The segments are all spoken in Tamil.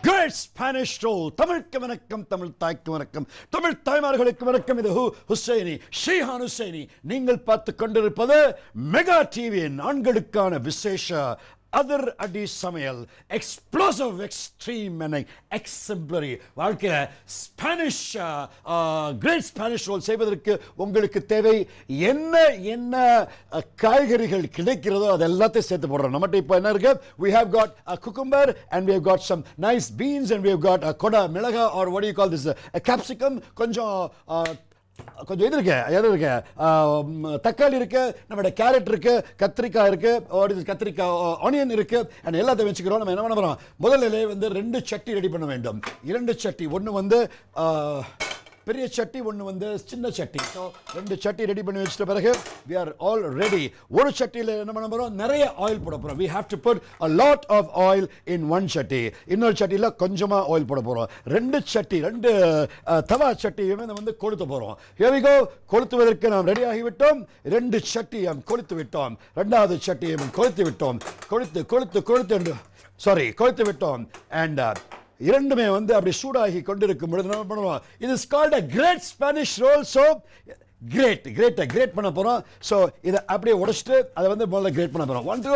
கிரேட் ஸ்பானிஷ் ரோல் தமிழுக்கு வணக்கம் தமிழ் தாய்க்கு வணக்கம் தமிழ் தாய்மார்களுக்கு வணக்கம் இது ஹு ஹுசைனி ஷீஹான் ஹுசைனி நீங்கள் பார்த்து கொண்டிருப்பது மெகா டிவியின் ஆண்களுக்கான விசேஷ அதர் அடி சமையல் எக்ஸ்ப்ளோசிவ் எக்ஸ்ட்ரீம் அண்ட் எக்ஸம்பிளரி வாழ்க்கையில் ஸ்பானிஷ் கிரேட் ஸ்பானிஷ் ரோல் செய்வதற்கு உங்களுக்கு தேவை என்ன என்ன அஹ், காய்கறிகள் கிடைக்கிறதோ அது எல்லாத்தையும் சேர்த்து போடுறோம் நம்மகிட்ட இப்போ என்ன இருக்கு we have got a cucumber and we have got some nice beans and we have got a கொடை மிளகா or what do you call this a capsicum கொஞ்சம் அஹ், கொஞ்சம் இது இருக்கு எது இருக்கு ஆம், தக்காளி இருக்கு நம்மளோட கேரட் இருக்கு கத்திரிக்காய் இருக்கு or இது கத்திரிக்காய் ஆனியன் இருக்கு and எல்லாத்தையும் வச்சுக்கிறோம் நம்ம என்ன பண்ண போறோம் முதல்ல வந்து ரெண்டு சட்டி ரெடி பண்ண வேண்டும் இரண்டு சட்டி ஒன்று வந்து ஆ, பெரிய சட்டி ஒன்று வந்து சின்ன சட்டி ஸோ ரெண்டு சட்டி ரெடி பண்ணி வச்சிட்ட பிறகு we are all ready ஒரு சட்டியில் என்ன பண்ண போகிறோம் நிறைய ஆயில் போட போகிறோம் we have to put a lot of oil in one சட்டி இன்னொரு சட்டியில் கொஞ்சமாக ஆயில் போட போகிறோம் ரெண்டு சட்டி ரெண்டு அஹ், தவா சட்டியுமே நம்ம வந்து கொளுத்த போகிறோம் here we go கொளுத்துவதற்கு நாம் ரெடி ஆகிவிட்டோம் ரெண்டு சட்டியும் கொளுத்து விட்டோம் ரெண்டாவது சட்டியும் கொளுத்து விட்டோம் கொளுத்து கொளுத்து கொளுத்து சாரி கொளுத்து விட்டோம் அண்ட் இரண்டுமே வந்து அப்படி சூடாகி கொண்டிருக்கும் பொழுது என்ன பண்ணுவோம் இது is called a great Spanish roll so great கிரேட்டை கிரேட் பண்ண போகிறோம் ஸோ இதை அப்படியே உடைச்சிட்டு அதை வந்து முதல்ல கிரேட் பண்ண போகிறோம் ஒன் டூ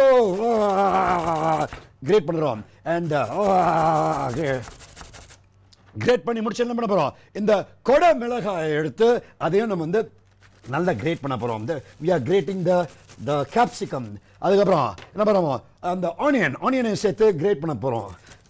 கிரேட் பண்ணுறோம் அண்ட் கிரேட் பண்ணி முடிச்சு என்ன பண்ண போகிறோம் இந்த கொடை மிளகாயை எடுத்து அதையும் நம்ம வந்து நல்லா கிரேட் பண்ண போகிறோம் இந்த we are grating the the capsicum அதுக்கப்புறம் என்ன பண்ணுறோம் அந்த ஆனியன் ஆனியனை சேர்த்து கிரேட் பண்ண போகிறோம்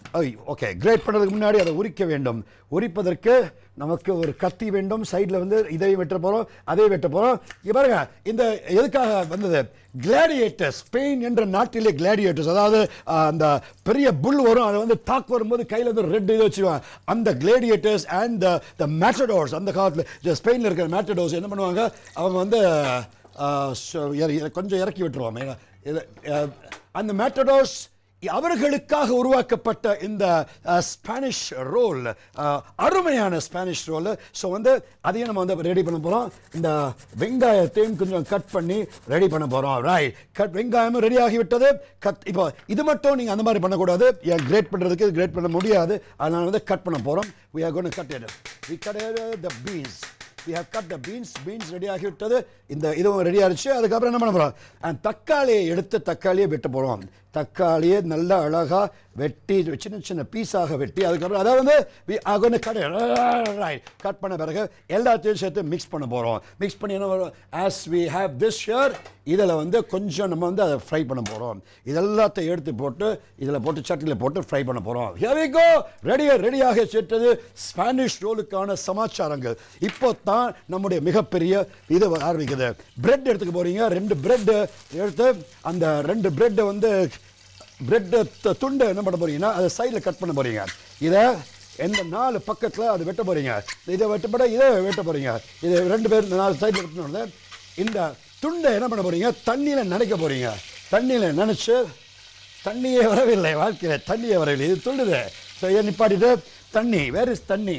ஓகே கிரேட் பண்ணுறதுக்கு முன்னாடி அதை உரிக்க வேண்டும் உரிப்பதற்கு நமக்கு ஒரு கத்தி வேண்டும் சைடில் வந்து இதையும் வெட்ட போகிறோம் அதையும் வெட்ட போகிறோம் இங்க பாருங்க இந்த எதுக்காக வந்தது கிளாடியேட்டர்ஸ் ஸ்பெயின் என்ற நாட்டிலே கிளாடியேட்டர்ஸ் அதாவது ஆஹ், அந்த பெரிய புல் வரும் அதை வந்து தாக்கு வரும்போது கையில் வந்து ரெட் இது வச்சுருவாங்க அந்த கிளேடியேட்டர்ஸ் அண்ட் த மேட்டடோர்ஸ் அந்த காலத்தில் ஸ்பெயினில் இருக்கிற மேட்டடோர்ஸ் என்ன பண்ணுவாங்க அவங்க வந்து ஆஹ், so- இற- கொஞ்சம் இறக்கி விட்டுருவாங்க ஏன்னா, இது, ஆஹ், அந்த மேட்டடோர்ஸ் அவர்களுக்காக உருவாக்கப்பட்ட இந்த ஸ்பானிஷ் ரோல் அருமையான ஸ்பானிஷ் ரோல் ஸோ வந்து அதையும் நம்ம வந்து ரெடி பண்ண போகிறோம் இந்த வெங்காயத்தையும் கொஞ்சம் கட் பண்ணி ரெடி பண்ண போகிறோம் ரைட் கட் வெங்காயமும் ரெடி ஆகிவிட்டது கட் இப்போ இது மட்டும் நீங்கள் அந்த மாதிரி பண்ணக்கூடாது கிரேட் பண்ணுறதுக்கு கிரேட் பண்ண முடியாது அதனால் வந்து கட் பண்ண போகிறோம் we are going to cut it we cut it, uh, the beans we have cut the beans beans ready ஆகிவிட்டது இந்த இதுவும் ரெடி ஆயிடுச்சு அதுக்கப்புறம் என்ன பண்ண போகிறோம் அண்ட் தக்காளியை எடுத்து தக்காளியை வெட்ட போகிறோம் தக்காளியை நல்லா அழகாக வெட்டி சின்ன சின்ன பீஸாக வெட்டி அதுக்கப்புறம் அதை வந்து we are going to cut it right cut பண்ண பிறகு எல்லாத்தையும் சேர்த்து மிக்ஸ் பண்ண போகிறோம் மிக்ஸ் பண்ணி என்ன வரும் as we have this here இதில் வந்து கொஞ்சம் நம்ம வந்து அதை ஃப்ரை பண்ண போகிறோம் இதெல்லாத்தையும் எடுத்து போட்டு இதில் போட்டு சட்டியில் போட்டு ஃப்ரை பண்ண போகிறோம் here we go ரெடியா ரெடியாக செட்டது ஸ்பானிஷ் ரோலுக்கான சமாச்சாரங்கள் இப்போ தான் நம்முடைய மிகப்பெரிய இது ஆரம்பிக்குது பிரெட் எடுத்துக்க போறீங்க ரெண்டு பிரெட் எடுத்து அந்த ரெண்டு பிரெட்டை வந்து பிரெட் துண்டை என்ன பண்ண போறீங்கன்னா அதை சைடில் கட் பண்ண போறீங்க இதை எந்த நாலு பக்கத்தில் அது வெட்ட போறீங்க இதை வெட்டப்பட இதை வெட்ட போறீங்க இது ரெண்டு பேர் இந்த நாலு சைடில் வெட்டினோட இந்த துண்டை என்ன பண்ண போறீங்க தண்ணியில் நனைக்க போறீங்க தண்ணியில் நனைச்சு தண்ணியே வரவில்லை வாழ்க்கையில் தண்ணியே வரவில்லை இது துள்ளுது ஸோ இதை நிப்பாட்டிட்டு தண்ணி வேர் இஸ் தண்ணி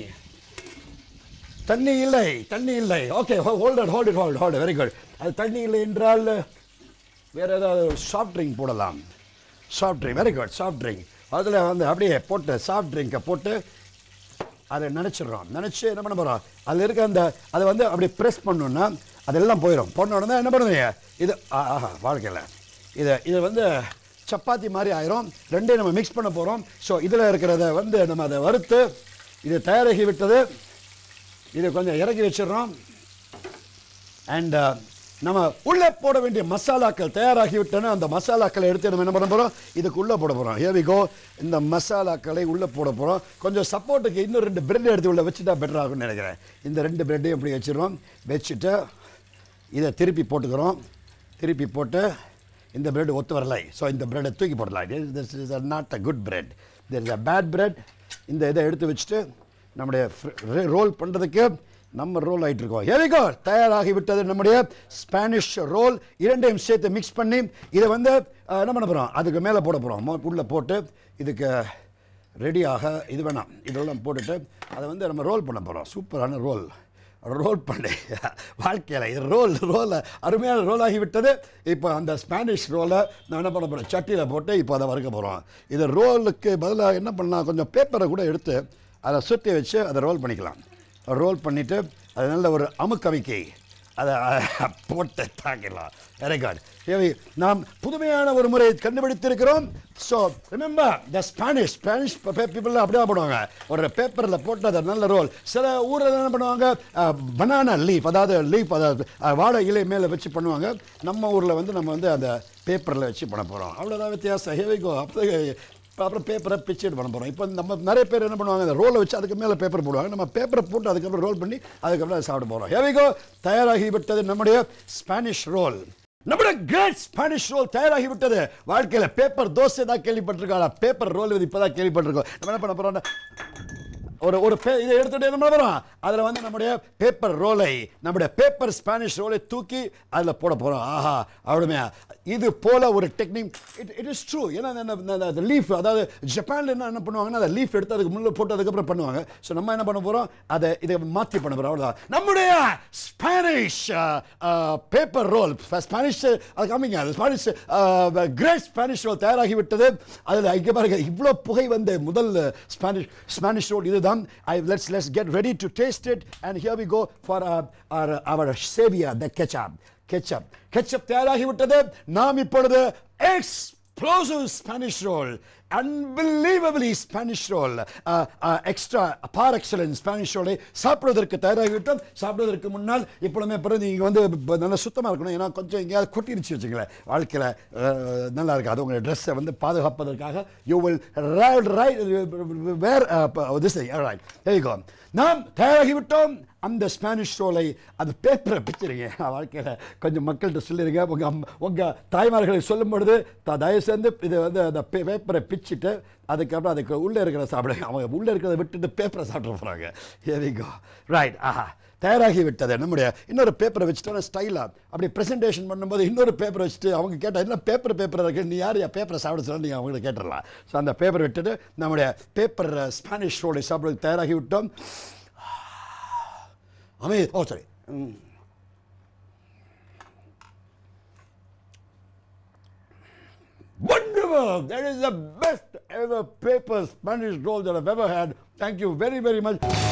தண்ணி இல்லை தண்ணி இல்லை okay holder hold it hold hold very good அது தண்ணி இல்லை என்றால் வேறு ஏதாவது சாஃப்ட் ட்ரிங்க் போடலாம் soft drink very good soft drink அதில் வந்து அப்படியே போட்டு சாஃப்ட் ட்ரிங்கை போட்டு அதை நினச்சிடுறோம் நினச்சி என்ன பண்ண போகிறோம் அதில் இருக்க அந்த அதை வந்து அப்படி ப்ரெஸ் பண்ணோன்னா அதெல்லாம் போயிடும் போன உடனே என்ன பண்ணுவீங்க இது ஆ- ஆஹா வாழ்க்கையில் இது இது வந்து சப்பாத்தி மாதிரி ஆயிரும் ரெண்டையும் நம்ம மிக்ஸ் பண்ண போகிறோம் ஸோ இதில் இருக்கிறத வந்து நம்ம அதை வறுத்து இது தயாராகி விட்டது இதை கொஞ்சம் இறக்கி வச்சிடுறோம் அண்ட் நம்ம உள்ளே போட வேண்டிய மசாலாக்கள் தயாராகி விட்டன அந்த மசாலாக்களை எடுத்து நம்ம என்ன பண்ண போகிறோம் இதுக்கு உள்ளே போட போகிறோம் ஹேவிகோ இந்த மசாலாக்களை உள்ளே போட போகிறோம் கொஞ்சம் சப்போர்ட்டுக்கு இன்னும் ரெண்டு பிரெட் எடுத்து உள்ளே வச்சுட்டா பெட்டர் ஆகும்னு நினைக்கிறேன் இந்த ரெண்டு பிரெட்டையும் இப்படி வச்சிடுறோம் வச்சுட்டு இதை திருப்பி போட்டுக்கிறோம் திருப்பி போட்டு இந்த பிரெட் ஒத்து வரலை ஸோ இந்த பிரெட்டை தூக்கி போடலாம் this is not a good bread there is a bad bread இந்த இதை எடுத்து வச்சுட்டு நம்முடைய ரோல் பண்ணுறதுக்கு நம்ம ரோல் ஆகிட்டு இருக்கோம் எரிகோ தயாராகி விட்டது நம்முடைய ஸ்பானிஷ் ரோல் இரண்டையும் சேர்த்து மிக்ஸ் பண்ணி இதை வந்து அஹ், என்ன பண்ண போகிறோம் அதுக்கு மேலே போட போகிறோம் உள்ளே போட்டு இதுக்கு ரெடியாக இது வேணாம் இதெல்லாம் போட்டுட்டு அதை வந்து நம்ம ரோல் பண்ண போகிறோம் சூப்பரான ரோல் ரோல் பண்ணி வாழ்க்கையில் இது ரோல் ரோலை அருமையான ரோல் ஆகிவிட்டது இப்போ அந்த ஸ்பானிஷ் ரோலை நான் என்ன பண்ண போகிறேன் சட்டியில் போட்டு இப்போ அதை வறுக்க போகிறோம் இது ரோலுக்கு பதிலாக என்ன பண்ணலாம் கொஞ்சம் பேப்பரை கூட எடுத்து அதை சுற்றி வச்சு அதை ரோல் பண்ணிக்கலாம் ரோல் பண்ணிவிட்டு அது நல்ல ஒரு அமுக்கமிக்கை அதை அஹ், போட்டு தாக்கிடலாம் வெரி குட் ஹேவி நாம் புதுமையான ஒரு முறையை கண்டுபிடித்திருக்கிறோம் so remember the Spanish Spanish people அப்படியே பண்ணுவாங்க ஒரு பேப்பரில் போட்டு அதை நல்ல ரோல் சில ஊரில் என்ன பண்ணுவாங்க பனானா லீஃப் அதாவது லீஃப் அதாவது அஹ், வாழை இலை மேலே வச்சு பண்ணுவாங்க நம்ம ஊரில் வந்து நம்ம வந்து அந்த பேப்பரில் வச்சு பண்ண போகிறோம் அவ்வளோதான் வித்தியாசம் ஹேவிகோ அப்போ அப்புறம் பேப்பரை பிச்சேட் பண்ண போகிறோம் இப்போ நம்ம நிறைய பேர் என்ன பண்ணுவாங்க அந்த ரோலை வச்சு அதுக்கு மேலே பேப்பர் போடுவாங்க நம்ம பேப்பரை போட்டு அதுக்கப்புறம் ரோல் பண்ணி அதுக்கப்புறம் அதை சாப்பிட போகிறோம் ஹேவிகோ தயாராகிவிட்டது நம்முடைய ஸ்பானிஷ் ரோல் நம்முடைய கிரேட் ஸ்பானிஷ் ரோல் தயாராகிவிட்டது வாழ்க்கையில் பேப்பர் தோசை தான் கேள்விப்பட்டிருக்காங்க பேப்பர் ரோல் இது இப்போ தான் கேள்விப்பட்டிருக்கோம் நம்ம என்ன பண்ண போகிறோம் ஒரு ஒரு பே இதை எடுத்துட்டு என்ன பண்ண போகிறோம் அதில் வந்து நம்முடைய பேப்பர் ரோலை நம்முடைய பேப்பர் ஸ்பானிஷ் ரோலை தூக்கி அதில் போட போகிறோம் ஆஹா அவ்வளோமே இது போல ஒரு technique it it is true ஏன்னா அந்த லீஃப் அதாவது ஜப்பானில் என்ன என்ன பண்ணுவாங்கன்னா அந்த லீஃப் எடுத்து அதுக்கு முள்ள போட்டு அதுக்கப்புறம் பண்ணுவாங்க ஸோ நம்ம என்ன பண்ண போகிறோம் அதை இதை மாற்றி பண்ண போகிறோம் அவ்வளோதான் நம்முடைய ஸ்பானிஷ் பேப்பர் ரோல் ஸ்பானிஷ் அது காமிங்க அது ஸ்பானிஷ் கிரேட் ஸ்பானிஷ் ரோல் தயாராகிவிட்டது அதில் இங்கே பாருங்க இவ்வளோ புகை வந்த முதல் ஸ்பானிஷ் ஸ்பானிஷ் ரோல் இதுதான் I let's let's get ready to taste it and here we go for our saviour the ketchup ketchup ketchup தயாராகிவிட்டது நாம் இப்பொழுது explosive Spanish roll unbelievably Spanish roll extra par excellence Spanish ரோலை சாப்பிடுவதற்கு தயாராகிவிட்டோம் சாப்பிடுவதற்கு முன்னால் இப்பொழுதுமே பிறகு நீங்கள் வந்து ப- நல்லா சுத்தமாக இருக்கணும் ஏன்னா கொஞ்சம் எங்கேயாவது கொட்டிருச்சு வச்சுங்களேன் வாழ்க்கையில் அஹ், நல்லா இருக்காது உங்கள் ட்ரெஸ்ஸை வந்து பாதுகாப்பதற்காக you will right wear this right நாம் தயாராகிவிட்டோம் அந்த ஸ்பானிஷ் ரோலை அது பேப்பரை பிச்சிருங்க வாழ்க்கையில் கொஞ்சம் மக்கள்கிட்ட சொல்லிடுங்க உங்கள் அம் உங்கள் தாய்மார்களை சொல்லும் பொழுது த- தயவு செய்து இதை வந்து அந்த பே பேப்பரை பிச்சுட்டு அதுக்கப்புறம் அதுக்கு உள்ளே இருக்கிறத சாப்பிடுங்க அவங்க உள்ளே இருக்கிறத விட்டுட்டு பேப்பரை சாப்பிட்டு போகிறாங்க ஏவிகோ ரைட் ஆஹா தயாராகி விட்டது நம்முடைய இன்னொரு பேப்பரை வச்சுட்டு ஸ்டைலாக அப்படி ப்ரெசன்டேஷன் பண்ணும்போது இன்னொரு பேப்பர் வச்சுட்டு அவங்க கேட்டால் என்ன பேப்பர் பேப்பர் இருக்கு நீ யார் பேப்பரை சாப்பிட சொல்ல நீங்கள் அவங்கள்ட்ட கேட்டுடலாம் ஸோ அந்த பேப்பர் விட்டுட்டு நம்முடைய பேப்பர் ஸ்பானிஷ் ரோலை சாப்பிடுறதுக்கு தயாராகி விட்டோம் அமே ஓ சரி Wonderful! That is the best ever paper Spanish roll that I've ever had. Thank you very, very much.